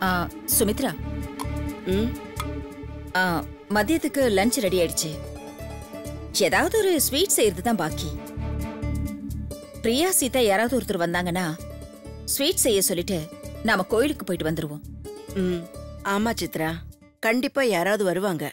ஆ, சுமித்ரா ம் ஆ, மதியத்துக்கு lunch ready ஆயிடுச்சு ஏதாவது ஒரு ஸ்வீட் செய்யறது தான் பாக்கி பிரியா சீதா யாராவது ஒருத்தர் வந்தாங்கன்னா ஸ்வீட் செய்ய சொல்லிட்டு நாம கோயிலுக்கு போயிட்டு வந்துருவோம் ம் ஆமா சித்ரா கண்டிப்பா யாராவது வருவாங்க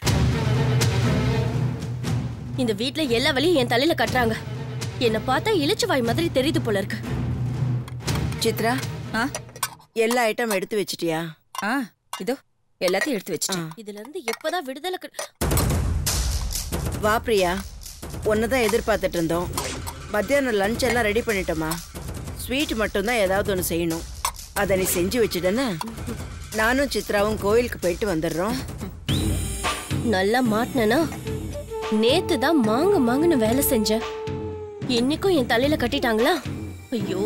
இந்த வீட்ல எல்லா வழியும் என் தலையில கட்டுறாங்க என்ன பார்த்தா இளிச்ச வாய் மாதிரி தெரியுது போல இருக்கு சித்ரா ஆ எல்லா ஐட்டம் எடுத்து வச்சிட்டியா ஆ இதோ எல்லாத்தையும் எடுத்து வச்சுட்டேன் இதுல இருந்து எப்பதான் விடுதலை கி- வா பிரியா தான் எதிர்பார்த்துட்டு இருந்தோம் மத்தியானம் லஞ்ச் எல்லாம் ரெடி பண்ணிட்டோமா ஸ்வீட் மட்டும்தான் ஏதாவது ஒன்று செய்யணும் அதை நீ செஞ்சு வச்சுட்டேன்னு நானும் சித்ராவும் கோயிலுக்கு போயிட்டு வந்துடுறோம் நல்லா மாட்டினா நேத்து தான் மாங்க மாங்கன்னு வேலை செஞ்சேன் இன்னைக்கும் என் தலையில கட்டிட்டாங்களா ஐயோ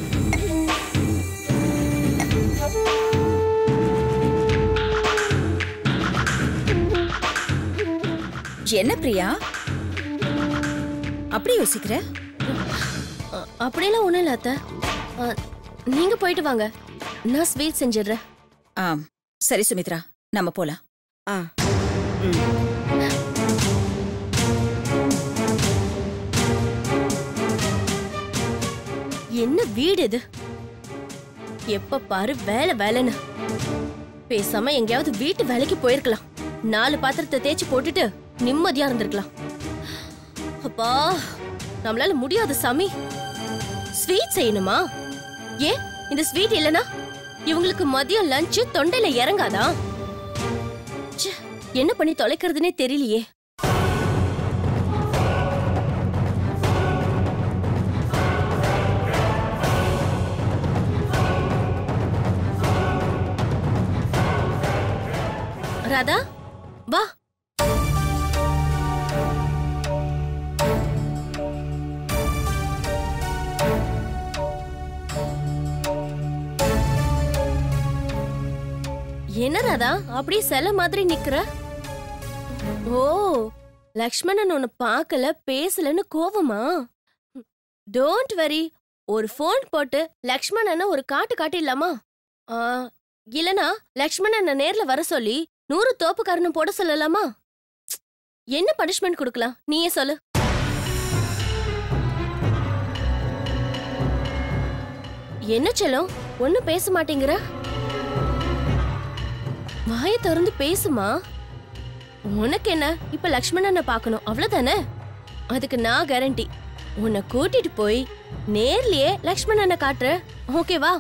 என்ன பிரியா அப்படி யோசிக்கிற அ- அப்படியெல்லாம் ஒண்ணும் இல்ல அத்தை அ, நீங்க போயிட்டு வாங்க நான் ஸ்வீட் செஞ்சிடுறேன் ஆ சரி சுமித்ரா நம்ம போலாம் ஆ ம் என்ன வீடு இது எப்ப பாரு வேலை வேலைன்னு பேசாம எங்கேயாவது வீட்டு வேலைக்கு போயிருக்கலாம் நாலு பாத்திரத்தை தேய்ச்சி போட்டுட்டு நிம்மதியா இருந்திருக்கலாம் அப்பா நம்மளால முடியாது சாமி ஸ்வீட் செய்யணுமா ஏன் இந்த ஸ்வீட் இல்லனா இவங்களுக்கு மதியம் லஞ்ச் தொண்டையில இறங்காதா ச்சே, என்ன பண்ணி தொலைக்கிறதுனே தெரியலையே ராதா வா என்ன ராதா அப்படியே சில மாதிரி நிக்கிற ஓ லக்ஷ்மணன் உன்னை பார்க்கல பேசலன்னு கோவமா டோன்ட் வரி ஒரு ஃபோன் போட்டு லக்ஷ்மணனை ஒரு காட்டு காட்டிடலாமா ஆ, இல்லனா லக்ஷ்மணனை நேர்ல வர சொல்லி நூறு தோப்புக்காரனும் போட சொல்லலாமா ப்ச். என்ன பனிஷ்மெண்ட் கொடுக்கலாம் நீயே சொல்லு என்ன செல்லம் ஒன்னும் பேச மாட்டேங்கிற வாயை திறந்து பேசுமா உனக்கு என்ன இப்ப லக்ஷ்மணனை பார்க்கணும் அவ்வளவுதானே அதுக்கு நான் கேரண்டி உன்னை கூட்டிட்டு போய் நேர்லயே லக்ஷ்மணனை காட்டுற ஓகேவா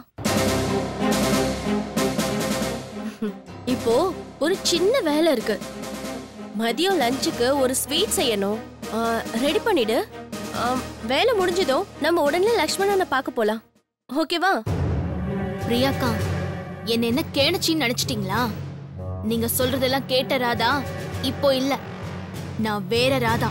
இப்போ ஒரு சின்ன வேலை இருக்கு மதியம் லஞ்சுக்கு ஒரு ஸ்வீட் செய்யணும் ரெடி பண்ணிடு ஆ, வேலை முடிஞ்சதும் நம்ம உடனே லக்ஷ்மணனை பார்க்க போலாம் ஓகேவா பிரியாக்கா என்ன என்ன கேணுச்சின்னு நினைச்சிட்டீங்களா நீங்க சொல்றதெல்லாம் கேட்ட ராதா இப்போ இல்ல நான் வேற ராதா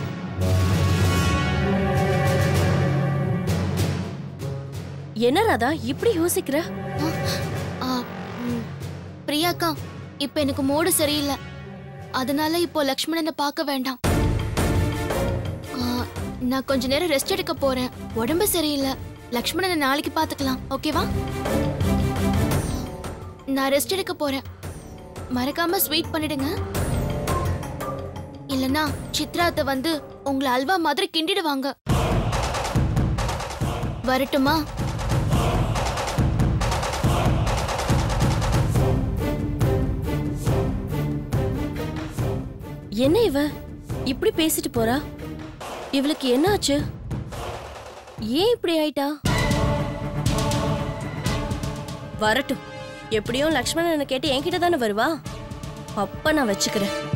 என்ன ராதா இப்படி யோசிக்கிற ஆ, ம், பிரியாக்கா இப்ப எனக்கு மூடு சரியில்லை அதனால இப்போ லக்ஷ்மணனை பார்க்க வேண்டாம் ஆ, நான் கொஞ்ச நேரம் ரெஸ்ட் எடுக்க போறேன் உடம்பு சரியில்லை லக்ஷ்மணனை நாளைக்கு பார்த்துக்கலாம் ஓகேவா நான் ரெஸ்ட் எடுக்க போறேன் மறக்காம ஸ்வீட் பண்ணிடுங்க இல்லனா சித்ராத்த வந்து உங்களை அல்வா மாதிரி கிண்டிடுவாங்க வரட்டுமா என்ன இவ இப்படி பேசிட்டு போறா இவளுக்கு என்ன ஆச்சு ஏன் இப்படி ஆயிட்டா வரட்டும் எப்படியும் லக்ஷ்மணனை கேட்டு என்கிட்ட தானே வருவா அப்ப நான் வச்சுக்கிறேன்